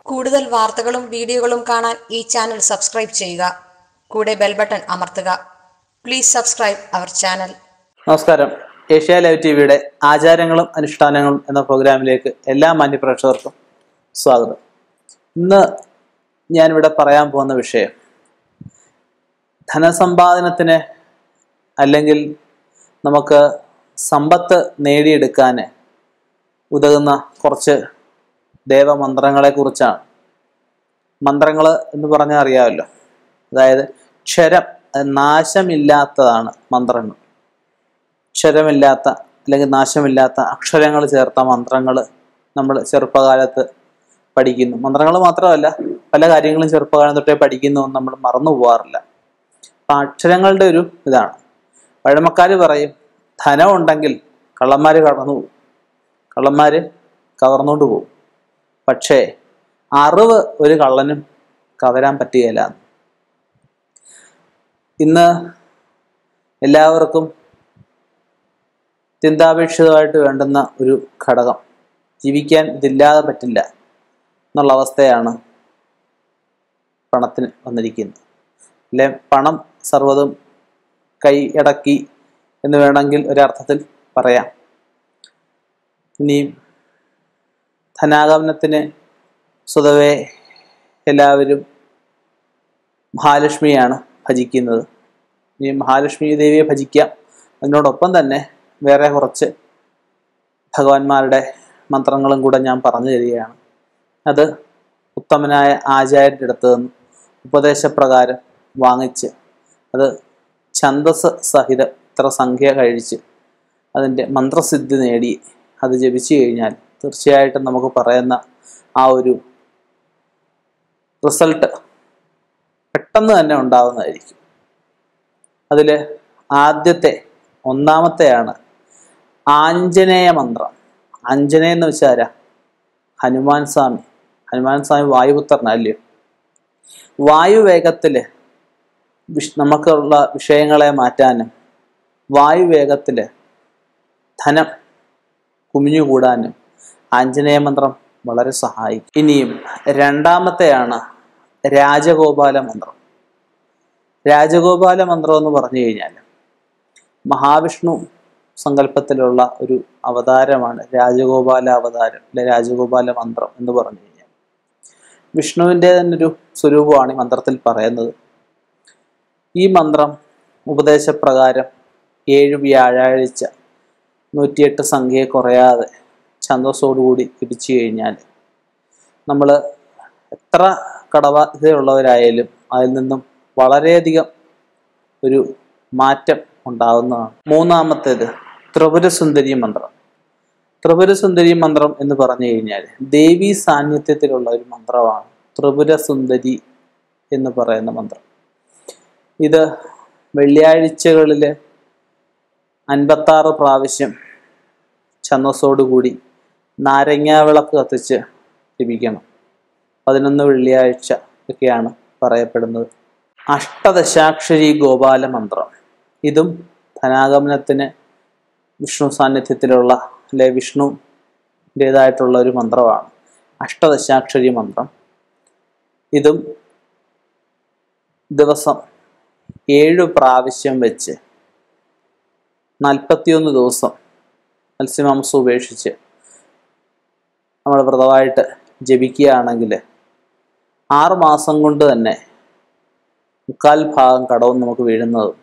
കൂടുതൽ വാർത്തകളും വീഡിയോകളും കാണാൻ ഈ ചാനൽ സബ്സ്ക്രൈബ് ചെയ്യുക കൂടെ ബെൽ ബട്ടൺ അമർത്തുക പ്ലീസ് സബ്സ്ക്രൈബ് അവർ ചാനൽ നമസ്കാരം ഏഷ്യ ലൈവ് ടി വിയുടെ ആചാരങ്ങളും അനുഷ്ഠാനങ്ങളും എന്ന പ്രോഗ്രാമിലേക്ക് എല്ലാ മാന്യപ്രേക്ഷകർക്കും സ്വാഗതം ഇന്ന് ഞാനിവിടെ പറയാൻ പോകുന്ന വിഷയം ധനസമ്പാദനത്തിന് അല്ലെങ്കിൽ നമുക്ക് സമ്പത്ത് നേടിയെടുക്കാൻ ഉതകുന്ന കുറച്ച് ദേവമന്ത്രങ്ങളെ കുറിച്ചാണ് മന്ത്രങ്ങൾ എന്ന് പറഞ്ഞാൽ അറിയാമല്ലോ അതായത് ക്ഷരം അത് നാശമില്ലാത്തതാണ് മന്ത്രങ്ങൾ അക്ഷരമില്ലാത്ത അല്ലെങ്കിൽ നാശമില്ലാത്ത അക്ഷരങ്ങൾ ചേർത്ത മന്ത്രങ്ങൾ നമ്മൾ ചെറുപ്പകാലത്ത് പഠിക്കുന്നു മന്ത്രങ്ങൾ മാത്രമല്ല പല കാര്യങ്ങളും ചെറുപ്പകാലം തൊട്ടേ പഠിക്കുന്നു നമ്മൾ മറന്നു പോകാറില്ല അപ്പം അക്ഷരങ്ങളുടെ ഒരു ഇതാണ് പഴമക്കാർ പറയും ധനം ഉണ്ടെങ്കിൽ കള്ളന്മാർ കടന്നു പോകും കള്ളന്മാർ കവർന്നുകൊണ്ട് പോകും പക്ഷേ അറിവ് ഒരു കള്ളനും കവരാൻ പറ്റുകയില്ല ഇന്ന് എല്ലാവർക്കും ചിന്താപേക്ഷിതമായിട്ട് വേണ്ടുന്ന ഒരു ഘടകം ജീവിക്കാൻ ഇതില്ലാതെ പറ്റില്ല എന്നുള്ള അവസ്ഥയാണ് പണത്തിന് വന്നിരിക്കുന്നത് അല്ലെ പണം സർവ്വതും കൈ അടക്കി എന്ന് വേണമെങ്കിൽ ഒരർത്ഥത്തിൽ പറയാം ഇനിയും ധനാഗമനത്തിന് സ്വതവേ എല്ലാവരും മഹാലക്ഷ്മിയാണ് ഭജിക്കുന്നത് ഈ മഹാലക്ഷ്മി ദേവിയെ ഭജിക്കാം അതിനോടൊപ്പം തന്നെ വേറെ കുറച്ച് ഭഗവാന്മാരുടെ മന്ത്രങ്ങളും കൂടെ ഞാൻ പറഞ്ഞു തരികയാണ് അത് ഉത്തമനായ ആചാര്യൻ്റെ അടുത്ത് നിന്ന് ഉപദേശപ്രകാരം വാങ്ങിച്ച് അത് ഛന്ദസ് സഹിതം ഇത്ര സംഖ്യ കഴിച്ച് അതിൻ്റെ മന്ത്രസിദ്ധി നേടി അത് ജപിച്ചു കഴിഞ്ഞാൽ തീർച്ചയായിട്ടും നമുക്ക് പറയുന്ന ആ ഒരു റിസൾട്ട് പെട്ടെന്ന് തന്നെ ഉണ്ടാവുന്നതായിരിക്കും അതിൽ ആദ്യത്തെ ഒന്നാമത്തെയാണ് ആഞ്ജനേയ മന്ത്രം ആഞ്ജനേയ എന്ന് വെച്ചാൽ ആരാ ഹനുമാൻ സ്വാമി ഹനുമാൻ സ്വാമി വായുപുത്രനല്ലയോ വായുവേഗത്തിൽ വിഷ് നമുക്കുള്ള വിഷയങ്ങളെ മാറ്റാനും വായുവേഗത്തിൽ ധനം കുമിഞ്ഞുകൂടാനും ആഞ്ജനേയ മന്ത്രം വളരെ സഹായിക്കും ഇനിയും രണ്ടാമത്തെയാണ് രാജഗോപാല മന്ത്രം രാജഗോപാല മന്ത്രം എന്ന് പറഞ്ഞു കഴിഞ്ഞാൽ മഹാവിഷ്ണു സങ്കല്പത്തിലുള്ള ഒരു അവതാരമാണ് രാജഗോപാല അവതാരം അല്ലെ രാജഗോപാല മന്ത്രം എന്ന് പറഞ്ഞു കഴിഞ്ഞാൽ വിഷ്ണുവിൻ്റെ തന്നെ ഒരു സ്വരൂപമാണ് ഈ മന്ത്രത്തിൽ പറയുന്നത് ഈ മന്ത്രം ഉപദേശപ്രകാരം ഏഴ് വ്യാഴാഴ്ച നൂറ്റിയെട്ട് സംഖ്യയെ കുറയാതെ ഛന്തോസോടുകൂടി പിടിച്ചു കഴിഞ്ഞാൽ നമ്മൾ എത്ര കടബാധ്യതയുള്ളവരായാലും അതിൽ നിന്നും വളരെയധികം ഒരു മാറ്റം ഉണ്ടാകുന്നതാണ് മൂന്നാമത്തേത് ത്രിപുരസുന്ദരി മന്ത്രം ത്രിപുരസുന്ദരി മന്ത്രം എന്ന് പറഞ്ഞു കഴിഞ്ഞാൽ ദേവി സാന്നിധ്യത്തിലുള്ള ഒരു മന്ത്രമാണ് ത്രിപുരസുന്ദരി എന്ന് പറയുന്ന മന്ത്രം ഇത് വെള്ളിയാഴ്ചകളിൽ അൻപത്താറ് പ്രാവശ്യം ഛന്നസോടുകൂടി നാരങ്ങാ വിളക്ക് കത്തിച്ച് ജപിക്കണം പതിനൊന്ന് വെള്ളിയാഴ്ച ഒക്കെയാണ് പറയപ്പെടുന്നത് അഷ്ടദശാക്ഷരി ഗോപാല മന്ത്രം ഇതും ധനാഗമനത്തിന് വിഷ്ണു സാന്നിധ്യത്തിലുള്ള അല്ലെ വിഷ്ണുൻ്റേതായിട്ടുള്ള ഒരു മന്ത്രമാണ് അഷ്ടദശാക്ഷരി മന്ത്രം ഇതും ദിവസം ഏഴ് പ്രാവശ്യം വെച്ച് നാൽപ്പത്തിയൊന്ന് ദിവസം മത്സ്യമാംസം ഉപേക്ഷിച്ച് നമ്മൾ വ്രതമായിട്ട് ജപിക്കുകയാണെങ്കിൽ ആറ് മാസം കൊണ്ട് തന്നെ മുക്കാൽ ഭാഗം കടവും നമുക്ക് വീഴുന്നതും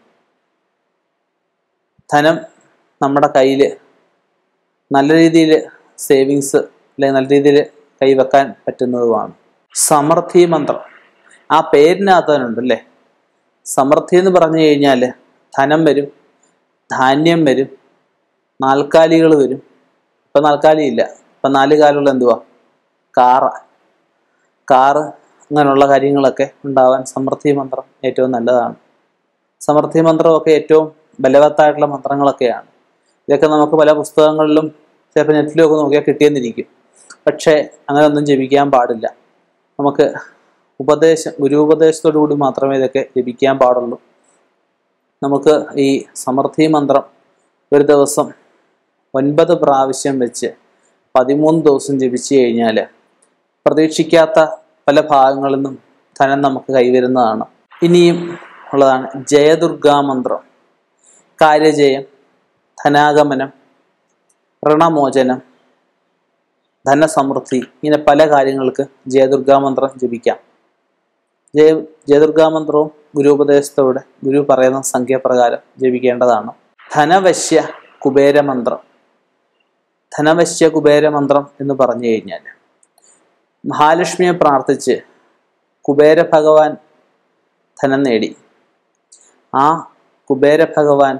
ധനം നമ്മുടെ കയ്യിൽ നല്ല രീതിയിൽ സേവിങ്സ് അല്ലെങ്കിൽ നല്ല രീതിയിൽ കൈവെക്കാൻ പറ്റുന്നതുമാണ് സമൃദ്ധി മന്ത്രം ആ പേരിനകത്ത് തന്നെ ഉണ്ട് അല്ലേ സമൃദ്ധി എന്ന് പറഞ്ഞു കഴിഞ്ഞാൽ ധനം വരും ധാന്യം വരും നാൽക്കാലികൾ വരും ഇപ്പം നാൽക്കാലി ഇല്ല ഇപ്പം നാല് കാലുള്ള എന്തുവാ കാറ കാറ് അങ്ങനെയുള്ള കാര്യങ്ങളൊക്കെ ഉണ്ടാവാൻ സമൃദ്ധി മന്ത്രം ഏറ്റവും നല്ലതാണ് സമൃദ്ധി മന്ത്രമൊക്കെ ഏറ്റവും ബലവത്തായിട്ടുള്ള മന്ത്രങ്ങളൊക്കെയാണ് ഇതൊക്കെ നമുക്ക് പല പുസ്തകങ്ങളിലും ചിലപ്പോൾ നെറ്റിലും ഒക്കെ നോക്കിയാൽ കിട്ടിയെന്നിരിക്കും പക്ഷേ അങ്ങനെ ഒന്നും ജപിക്കാൻ പാടില്ല നമുക്ക് ഉപദേശം ഗുരുപദേശത്തോടു കൂടി മാത്രമേ ഇതൊക്കെ ജപിക്കാൻ പാടുള്ളൂ നമുക്ക് ഈ സമൃദ്ധി മന്ത്രം ഒരു ദിവസം ഒൻപത് പ്രാവശ്യം വെച്ച് പതിമൂന്ന് ദിവസം ജപിച്ചു കഴിഞ്ഞാൽ പ്രതീക്ഷിക്കാത്ത പല ഭാഗങ്ങളിൽ നിന്നും ധനം നമുക്ക് കൈവരുന്നതാണ് ഇനിയും ഉള്ളതാണ് ജയദുർഗാ മന്ത്രം കാര്യജയം ധനാഗമനം ഋണമോചനം ധനസമൃദ്ധി ഇങ്ങനെ പല കാര്യങ്ങൾക്ക് ജയദുർഗാ മന്ത്രം ജപിക്കാം ജയ ജയദുർഗാ മന്ത്രവും ഗുരുപദേശത്തോടെ ഗുരു പറയുന്ന സംഖ്യാപ്രകാരം ജപിക്കേണ്ടതാണ് ധനവശ്യ കുബേരമന്ത്രം ധനവശ്യ കുബേരമന്ത്രം എന്ന് പറഞ്ഞു കഴിഞ്ഞാൽ മഹാലക്ഷ്മിയെ പ്രാർത്ഥിച്ച് കുബേര ഭഗവാൻ ധനം നേടി ആ കുബേര ഭഗവാൻ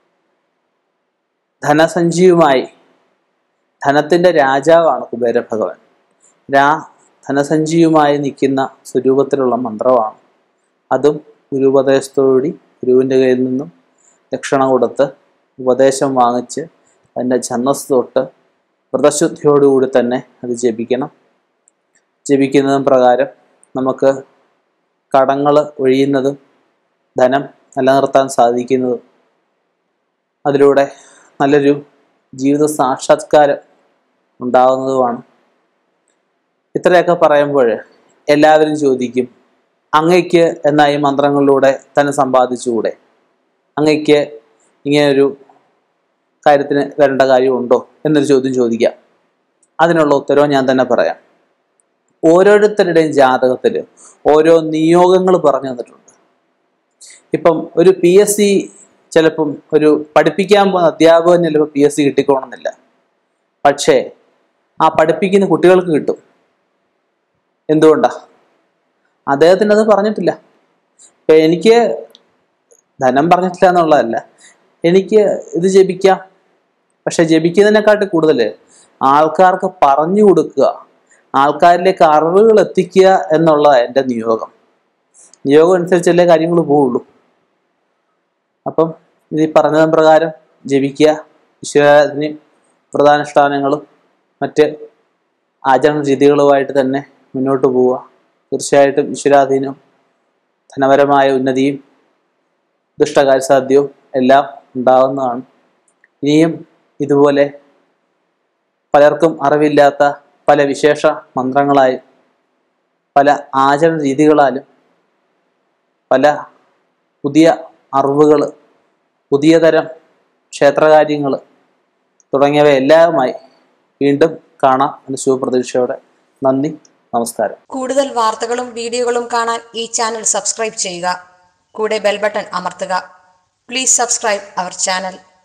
ധനസഞ്ചിയുമായി ധനത്തിൻ്റെ രാജാവാണ് കുബേര ഭഗവാൻ രാ ധനസഞ്ചിയുമായി നിൽക്കുന്ന സ്വരൂപത്തിലുള്ള മന്ത്രമാണ് അതും ഗുരുപദേശത്തോടുകൂടി ഗുരുവിൻ്റെ കയ്യിൽ നിന്നും ദക്ഷിണ കൊടുത്ത് ഉപദേശം വാങ്ങിച്ച് അതിൻ്റെ ഛന്നസ് തൊട്ട് വ്രതശുദ്ധിയോടുകൂടി തന്നെ അത് ജപിക്കണം ജപിക്കുന്നതും പ്രകാരം നമുക്ക് കടങ്ങൾ ഒഴിയുന്നതും ധനം നിലനിർത്താൻ സാധിക്കുന്നതും അതിലൂടെ നല്ലൊരു ജീവിത സാക്ഷാത്കാരം ഉണ്ടാകുന്നതുമാണ് ഇത്രയൊക്കെ പറയുമ്പോൾ എല്ലാവരും ചോദിക്കും അങ്ങയ്ക്ക് എന്നാ ഈ മന്ത്രങ്ങളിലൂടെ തന്നെ സമ്പാദിച്ചുകൂടെ അങ്ങയ്ക്ക് ഇങ്ങനൊരു കാര്യത്തിന് വരേണ്ട കാര്യമുണ്ടോ എന്നൊരു ചോദ്യം ചോദിക്കാം അതിനുള്ള ഉത്തരവ് ഞാൻ തന്നെ പറയാം ഓരോരുത്തരുടെയും ജാതകത്തിൽ ഓരോ നിയോഗങ്ങൾ പറഞ്ഞു തന്നിട്ടുണ്ട് ഇപ്പം ഒരു പി എസ് സി ചിലപ്പം ഒരു പഠിപ്പിക്കാൻ പോകുന്ന അധ്യാപകൻ ചിലപ്പോൾ പി എസ് സി കിട്ടിക്കോണമെന്നില്ല പക്ഷേ ആ പഠിപ്പിക്കുന്ന കുട്ടികൾക്ക് കിട്ടും എന്തുകൊണ്ടാ അദ്ദേഹത്തിന് അത് പറഞ്ഞിട്ടില്ല ഇപ്പൊ എനിക്ക് ധനം പറഞ്ഞിട്ടില്ല എന്നുള്ളതല്ല എനിക്ക് ഇത് ജപിക്കാം പക്ഷെ ജപിക്കുന്നതിനെക്കാട്ടി കൂടുതൽ ആൾക്കാർക്ക് പറഞ്ഞു കൊടുക്കുക ആൾക്കാരിലേക്ക് അറിവുകൾ എത്തിക്കുക എന്നുള്ളതാണ് എൻ്റെ നിയോഗം നിയോഗം അനുസരിച്ചല്ലേ കാര്യങ്ങൾ പോവുള്ളൂ അപ്പം ഇത് ഈ പറഞ്ഞതിന് പ്രകാരം ജപിക്കുക ഈശ്വരാധീനം വ്രതാനുഷ്ഠാനങ്ങളും മറ്റ് ആചരണ രീതികളുമായിട്ട് തന്നെ മുന്നോട്ട് പോവുക തീർച്ചയായിട്ടും ഈശ്വരാധീനവും ധനപരമായ ഉന്നതിയും ദുഷ്ടകാര്യസാധ്യവും എല്ലാം ഉണ്ടാകുന്നതാണ് ഇനിയും ഇതുപോലെ പലർക്കും അറിവില്ലാത്ത പല വിശേഷ മന്ത്രങ്ങളായും പല ആചരണ രീതികളാലും പല പുതിയ അറിവുകൾ പുതിയ തരം ക്ഷേത്രകാര്യങ്ങൾ തുടങ്ങിയവ എല്ലാവുമായി വീണ്ടും കാണാം എന്ന ശുഭപ്രതീക്ഷയോടെ നന്ദി നമസ്കാരം കൂടുതൽ വാർത്തകളും വീഡിയോകളും കാണാൻ ഈ ചാനൽ സബ്സ്ക്രൈബ് ചെയ്യുക കൂടെ ബെൽ ബട്ടൺ അമർത്തുക പ്ലീസ് സബ്സ്ക്രൈബ് അവർ ചാനൽ